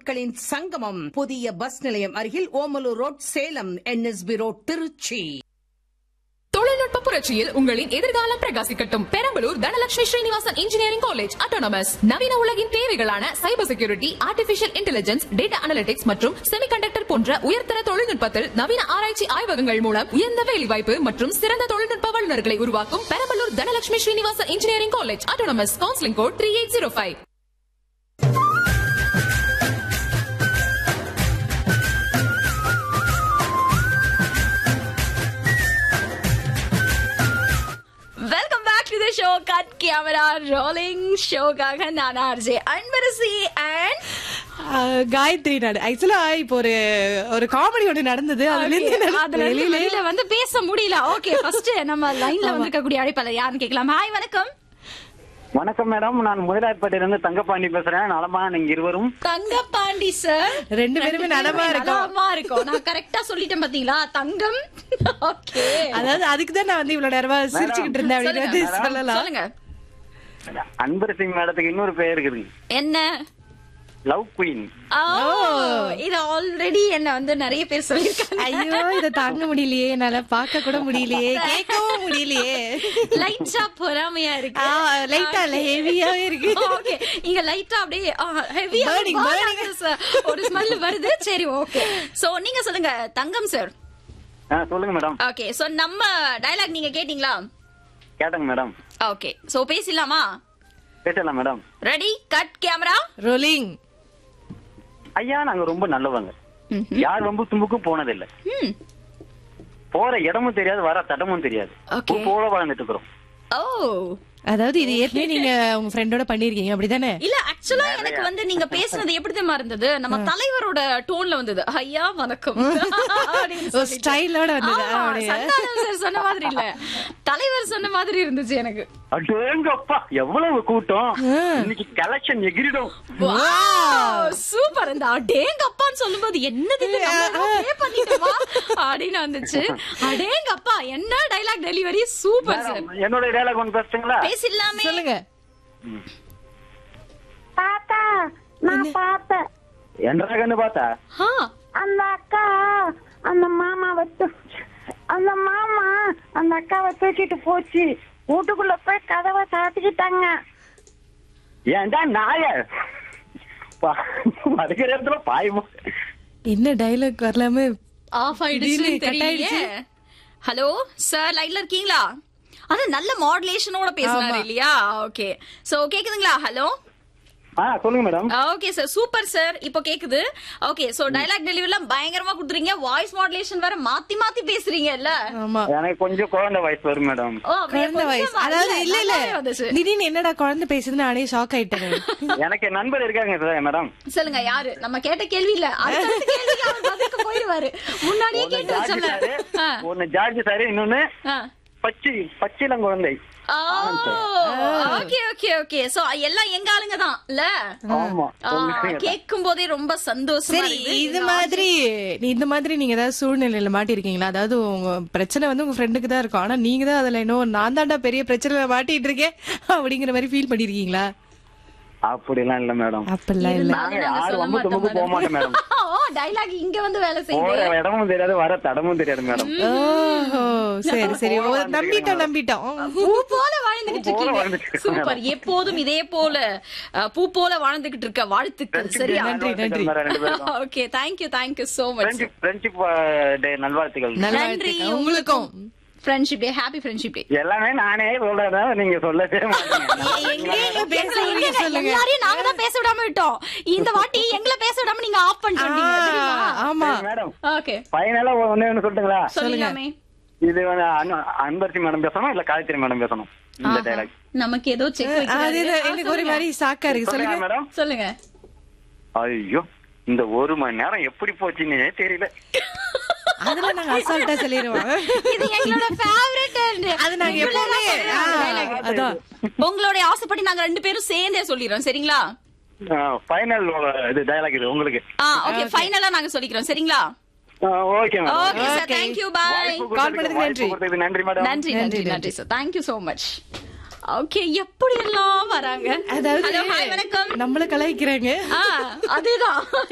பொருட்களின் சங்கமம் புதிய பஸ் நிலையம் அருகில் Omalur road Salem NSB road Trichy தொழில்நுட்ப புரட்சியில் உங்களின் எதிர்காலம் பிரகாசிக்கட்டும் Perambalur Dhanalakshmi Srinivasan engineering college autonomous நவீன உலகின் தேவைகளான cyber security artificial intelligence data analytics மற்றும் செமிகண்டக்டர் போன்ற உயர்தர தொழில்நுட்பத்தில் நவீன ஆராய்ச்சி ஆய்வகங்கள் மூலம் உயர்ந்த வேலைவாய்ப்பு மற்றும் சிறந்த தொழில்நுட்ப வல்லுநர்களை உருவாக்கும் Perambalur Dhanalakshmi Srinivasan engineering college autonomous counselling code three eight zero five welcome back to the show cut camera rolling ஷோக்காக நான் RJ Anbarasi and ah Gayathri நாடு ஆக்சுவலா இப்போ ஒரு ஒரு காமெடி ஒன்று நடந்தது அதுல இருந்து அதுல எனக்கு இருந்து வெளியில வெளியில வந்து பேச முடியல ஓகே ஃபர்ஸ்ட் நம்ம லைன்ல வந்திருக்கக்கூடிய அழைப்பாளர் யாருன்னு கேட்கலாம் ஹாய் வணக்கம் வணக்கம் மேடம் நான் முதலாளிப்பேட்டையிலிருந்து தங்கப்பாண்டி பேசுறேன் நலமா நீங்க இருவரும் தங்கப்பாண்டி சார் ரெண்டு பேருமே நலமா இருக்கோம் நலமா இருக்கோம் நான் கரெக்டா சொல்லிட்டேன் பாத்தீங்களா தங்கம் ஓகே அதாவது அதுக்கு தான் நான் வந்து இவ்வளவு நேரமா சிரிச்சுக்கிட்டு இருந்தேன் அப்படின்னு சொல்லலாம் சொல்லுங்க அன்பர் சிங் மேடத்துக்கு இன்னொரு பேர் இருக்குது என்ன லவ் குயின் ஓ இது ஆல்ரெடி என்ன வந்து நிறைய பேர் சொல்லிருக்காங்க ஐயோ இத தாங்க முடியலையே என்னால பார்க்க கூட முடியலையே கேட்கவும் முடியலையே லைட்டா பொறாமையா இருக்கு லைட்டா இல்ல ஹெவியாவே இருக்கு ஓகே இங்க லைட்டா அப்படியே ஹெவியா Burning, burning. ஒரு ஸ்மெல் வருது சரி ஓகே சோ நீங்க சொல்லுங்க தங்கம் சார் ஆ, சொல்லுங்க மேடம் ஓகே சோ நம்ம டயலாக் நீங்க கேட்டீங்களா கேட்டங்க மேடம் ஓகே சோ பேசிடலாமா பேசலாம் madam ready cut camera rolling ஐயா நாங்க ரொம்ப நல்லவங்க யார் ரொம்ப தும்புக்கும் போனதில்லை ம் போற இடமும் தெரியாது வர தடமும் தெரியாது Okay. பூ போல வாழ்ந்துட்டு இருக்கிறோம் ஓ அதாவது இது ஏற்கனவே நீங்க உங்க ஃப்ரெண்டோட பண்ணிருக்கீங்க அப்படிதானே இல்ல ஆக்சுவலா எனக்கு வந்து நீங்க பேசுனது எப்படி தெரியுமா இருந்தது நம்ம தலைவரோட டோன்ல வந்தது ஐயா வணக்கம் அப்படின்னு ஒரு சொல்லிட்டு. ஸ்டைலோட வந்தது ஆமா, அப்படியே. சந்தானம் சார் சொன்ன மாதிரி இல்ல தலைவர் சொன்ன மாதிரி இருந்துச்சு எனக்கு அடேங்கப்பா எவ்வளவு கூட்டம் இன்னைக்கு கலெக்ஷன் எகிரிடும் சூப்பர் இந்த அடேங்கப்பான்னு சொல்லும்போது என்னது இது நம்ம ஏதோ play பண்ணிட்டோமா அப்படின்னு வந்துச்சு அடேங்கப்பா என்ன dialogue delivery super sir madam, என்னோட டேலாக் ஒன்று பேசுங்களா பேசிடலாமே சொல்லுங்க தாத்தா நான் பார்த்தேன் என்ன கண்ணு பார்த்தா ஆ, அந்த அக்கா அந்த மாமாவை தூ- அந்த மாமா அந்த அக்காவை தூக்கிட்டு போச்சு வீட்டுக்குள்ள போய் கதவை சாத்திக்கிட்டாங்க ஏன்டா நாய வருகிற இடத்துல பாயுமோ என்ன டைலாக் வரலாம ஆஃப் ஆயிடுச்சு திடீர்னு cut தெரியலையே ஹலோ சார் லைன்ல இருக்கீங்களா அது நல்ல மாடுலேஷனோட பேசுனாரு இல்லையா ஓகே சோ கேக்குதுங்களா ஹலோ ஆ சொல்லுங்க madam okay sir super sir இப்போ கேக்குது ஓகே சோ டைலாக் டெலிவரிலாம் பயங்கரமா கொடுத்துறீங்க வாய்ஸ் மாடுலேஷன் வேற மாத்தி மாத்தி பேசுறீங்கல்ல ஆமா எனக்கு கொஞ்சம் குழந்தை வயசு வரும் மேடம் ஓ, அப்படியே குழந்தை வயசு கொஞ்சம் அதாவது இல்ல இல்ல நல்லாவே வந்துச்சு. திடீர்னு என்னடா குழந்தை பேசுதுன்னு நானே ஷாக் ஆயிட்டேன் எனக்கு நண்பர் இருக்காங்க சார் மேடம் சொல்லுங்க யாரு நம்ம கேட்ட கேள்வி இல்ல அடுத்த கேள்விக்கு அவர் பதிலுக்கு போயிடுவாரு முன்னாடியே ஒன்னு கேட்டு ஜார்ஜ் வச்சல சாரு ஒன்னு ஜார்ஜ் சாரு இன்னொன்னு பச்சி பச்சிலம் குழந்தை ஓகே ஓகே ஓகே சோ எல்லாம் எங்க ஆளுங்க தான் இல்ல ஆமா உங்க- கேட்கும் போதே ரொம்ப சந்தோஷமா சரி இருக்குது. இது மாதிரி நீ இந்த மாதிரி நீங்க ஏதாவது சூழ்நிலையில மாட்டிருக்கீங்களா அதாவது உங்க பிரச்சனை வந்து உங்க ஃப்ரெண்டுக்கு தான் இருக்கும் ஆனா நீங்க தான் அதுல இன்னும் நான் தாண்டா பெரிய பிரச்சனையில மாட்டிட்டு இருக்கேன் அப்படிங்கிற மாதிரி ஃபீல் பண்ணிருக்கீங்களா அப்படிலாம் இல்ல மேடம் அப்படிலாம் இல்ல நாங்க நாங்க யாரும் சொல்ல ரொம்ப தும்புக்கு போக மாட்டோம் மேடம் ஓ டைலாக் இங்க வந்து வேலை செய்யுது போற இடமும் தெரியாது வர தடமும் தெரியாது மேடம் ஓஹோ சரி சரி ஓ, நம்பிட்டோம் நம்பிட்டோம் பூ போல வாழ்ந்துகிட்டு பூ போல இருக்கீங்க வாழ்ந்துட்டு இருக்கேன் சூப்பர் எப்போதும் இதே போல அஹ், பூ போல வாழ்ந்துகிட்டு இருக்க வாழ்த்துக்கள் சரியா நன்றி, நன்றி. ரெண்டு பேரும் okay thank you thank you so much friendship friendship day நல்வாழ்த்துக்கள் நல்ல நன்றி வாழ்த்துக்கள். உங்களுக்கும் friendship day happy friendship day எல்லாமே நானே சொல்றதா நீங்க சொல்லவே மாட்டீங்க பேசுறீங்க சொல்லுங்க எல்லாரையும் நாங்க தான் பேச விடாம விட்டோம் இந்த வாட்டி எங்களை பேச விடாம நீங்க ஆஃப் பண்ணிட்டீங்க தெரியுமா ஆ, ஆமா மேடம் ஓகே ஃபைனலா ஒண்ணு ஒண்ணு சொல்லட்டுங்களா சொல்லுங்கமே இது வந்து அனு- அன்பரசி மேடம் பேசணும் இல்ல காயத்ரி மேடம் பேசணும் இந்த டைலாக் நமக்கு ஏதோ செக் அது இது, எனக்கு ஒரு மாதிரி சாக்கா இருக்கு சொல்லுங்க சொல்லுங்க மேடம் சொல்லுங்க ஐயோ இந்த ஒரு மணி நேரம் எப்படி போச்சுன்னே தெரியல அதுல நாங்க அசால்ட்டா சொல்லிடுவோம் இது எங்களோட ஃபேவரட் அது நாங்க எப்பவுமே ஆ, அதான் உங்களுடைய ஆசைப்படி நாங்க ரெண்டு பேரும் சேர்ந்தே சொல்லிடுறோம் சரிங்களா ஃபைனல் இது டைலாக் இது உங்களுக்கு ஆ ஓகே ஃபைனலா நாங்க சொல்லிக்கிறோம் சரிங்களா okay madam okay sir Okay. Thank you bye Call பண்ணதுக்கு நன்றி. நன்றி மேடம் நன்றி நன்றி நன்றி sir thank you so much okay எப்படி எல்லாம் வராங்க அதாவது ஹலோ ஹாய் வணக்கம் நம்மள கலாய்க்கிறாங்க ஆ அதேதான்